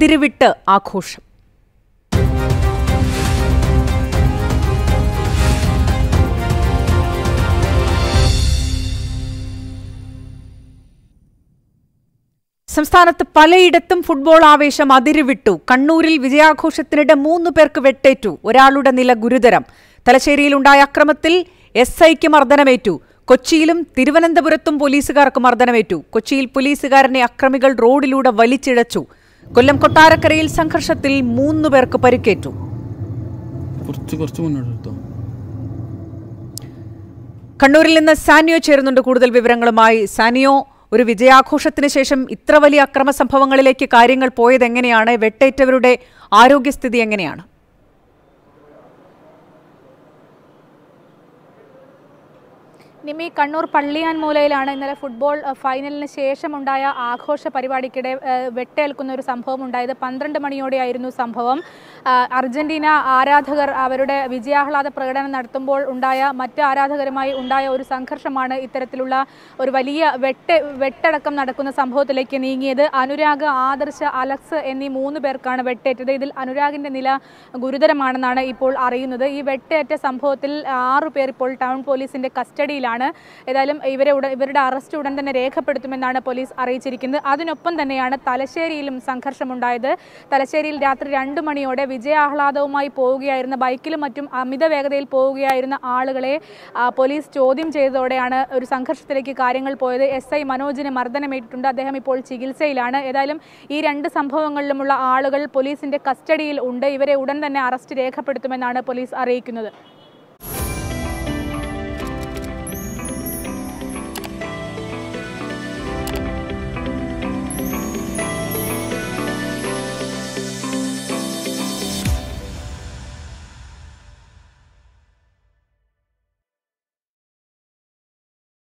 അതിരുവിട്ട് ആഘോഷം സംസ്ഥാനത്ത് പലയിടത്തും ഫുട്ബോൾ ആവേശം അതിരുവിട്ടു കണ്ണൂരിൽ വിജയാഘോഷത്തിനിടെ മൂന്ന് പേർക്ക് വെട്ടേറ്റു ഒരാളുടെ നില ഗുരുതരം തലശ്ശേരിയിലുണ്ടായ അക്രമത്തിൽ എസ് ഐക്ക് മർദ്ദനമേറ്റു കൊച്ചിയിലും തിരുവനന്തപുരത്തും പോലീസുകാർക്ക് മർദ്ദനമേറ്റു കൊച്ചിയിൽ പോലീസുകാരനെ അക്രമികൾ റോഡിലൂടെ വലിച്ചിഴച്ചു കൊല്ലം കൊട്ടാരക്കരയിൽ സംഘർഷത്തിൽ മൂന്ന് പേർക്ക് പരിക്കേറ്റു കുറച്ച് കുറച്ച് മുന്നോട്ട് എടുത്തോ കണ്ണൂരിൽ നിന്ന് സാനിയോ ചേരുന്നുണ്ട് കൂടുതൽ വിവരങ്ങളുമായി സാനിയോ ഒരു വിജയാഘോഷത്തിന് ശേഷം ഇത്ര വലിയ അക്രമ സംഭവങ്ങളിലേക്ക് കാര്യങ്ങൾ പോയത് എങ്ങനെയാണ് വെട്ടേറ്റവരുടെ ആരോഗ്യസ്ഥിതി എങ്ങനെയാണ് നിമി കണ്ണൂർ പള്ളിയാൻമൂലയിലാണ് ഇന്നലെ ഫുട്ബോൾ അഹ്, ഫൈനലിന് ശേഷമുണ്ടായ ആഘോഷ പരിപാടിക്കിടെ അഹ്, വെട്ടേൽക്കുന്ന ഒരു സംഭവം ഉണ്ടായത് പന്ത്രണ്ട് മണിയോടെയായിരുന്നു സംഭവം അഹ്, അർജന്റീന ആരാധകർ അവരുടെ വിജയാഹ്ലാദ പ്രകടനം നടത്തുമ്പോൾ ഉണ്ടായ മറ്റ് ആരാധകരുമായി ഉണ്ടായ ഒരു സംഘർഷമാണ് ഇത്തരത്തിലുള്ള ഒരു വലിയ വെട്ട് വെട്ടടക്കം നടക്കുന്ന സംഭവത്തിലേക്ക് നീങ്ങിയത് അനുരാഗ് ആദർശ് അലക്സ് എന്നീ മൂന്ന് പേർക്കാണ് വെട്ടേറ്റത് ഇതിൽ അനുരാഗിന്റെ നില ഗുരുതരമാണെന്നാണ് ഇപ്പോൾ അറിയുന്നത് ഈ വെട്ടേറ്റ സംഭവത്തിൽ ആറു പേർ ഇപ്പോൾ ടൗൺ പോലീസിന്റെ കസ്റ്റഡിയിലാണ് ഏതായാലും ഇവരെ ഉടൻ ഇവരുടെ അറസ്റ്റ് ഉടൻ തന്നെ രേഖപ്പെടുത്തുമെന്നാണ് പോലീസ് അറിയിച്ചിരിക്കുന്നത് അതിനൊപ്പം തന്നെയാണ് തലശ്ശേരിയിലും സംഘർഷമുണ്ടായത് തലശ്ശേരിയിൽ രാത്രി രണ്ട് മണിയോടെ വിജയാഹ്ലാദവുമായി പോവുകയായിരുന്ന ബൈക്കിലും മറ്റും അമിത വേഗതയിൽ പോവുകയായിരുന്ന ആളുകളെ ആ, പോലീസ് ചോദ്യം ചെയ്തതോടെയാണ് ഒരു സംഘർഷത്തിലേക്ക് കാര്യങ്ങൾ പോയത് എസ് ഐ മനോജിന് മർദ്ദനമേറ്റിട്ടുണ്ട് അദ്ദേഹം ഇപ്പോൾ ചികിത്സയിലാണ് ഏതായാലും ഈ രണ്ട് സംഭവങ്ങളിലുമുള്ള ആളുകൾ പോലീസിന്റെ കസ്റ്റഡിയിൽ ഉണ്ട് ഇവരെ ഉടൻ തന്നെ അറസ്റ്റ് രേഖപ്പെടുത്തുമെന്നാണ് പോലീസ് അറിയിക്കുന്നത്